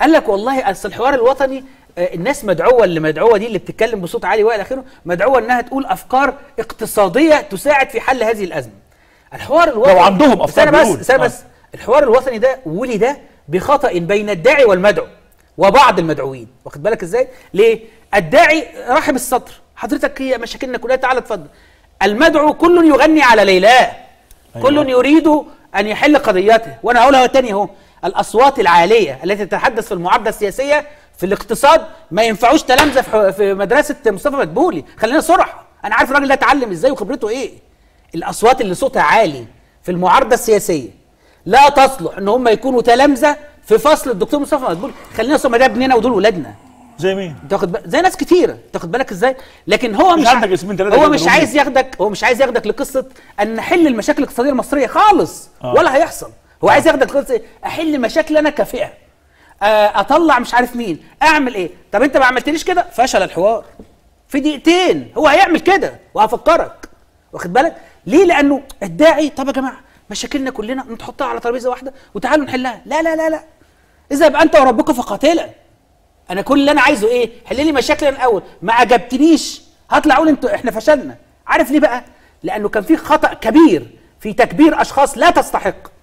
قال لك والله اصل الحوار الوطني آه، الناس مدعوه اللي مدعوه دي اللي بتتكلم بصوت عالي والى اخره مدعوه انها تقول افكار اقتصاديه تساعد في حل هذه الازمه الحوار الوطني عندهم أفكار استنى بس بيقول. استنى آه. بس الحوار الوطني ده ولد بخطا بين الداعي والمدعو وبعض المدعوين واخد بالك ازاي ليه الداعي رحب السطر حضرتك هي مشاكلنا كلها تعالى اتفضل المدعو كل يغني على ليلاه كل يريد ان يحل قضيته وانا هقولها تاني اهو الاصوات العاليه التي تتحدث في المعارضه السياسيه في الاقتصاد ما ينفعوش تلامذه في ح- في مدرسه مصطفى مدبولي خلينا صراحه انا عارف الراجل ده اتعلم ازاي وخبرته ايه الاصوات اللي صوتها عالي في المعارضه السياسيه لا تصلح ان هم يكونوا تلامذه في فصل الدكتور مصطفى مدبولي خلينا صوم ده ابننا ودول ولادنا زي مين؟ انت واخد بالك زي ناس كتيره تاخد بالك ازاي لكن هو مش مش عندك اسمين تلاتة هو كده مش نقول عايز ليه؟ ياخدك هو مش عايز ياخدك لقصه ان نحل المشاكل الاقتصاديه المصريه خالص آه. ولا هيحصل هو عايز ياخدك لقصه احل مشاكل انا كفئه آه، اطلع مش عارف مين اعمل ايه طب انت ما عملتليش كده فشل الحوار في دقيقتين هو هيعمل كده وهفكرك واخد بالك ليه لانه الداعي طب يا جماعه مشاكلنا كلنا نحطها على ترابيزه واحده وتعالوا نحلها لا لا لا لا اذهب انت وربك فقاتلا انا كل اللي انا عايزه ايه حل لي مشاكل الاول ما عجبتنيش هطلع اقول انتوا احنا فشلنا عارف ليه بقى لانه كان في خطا كبير في تكبير اشخاص لا تستحق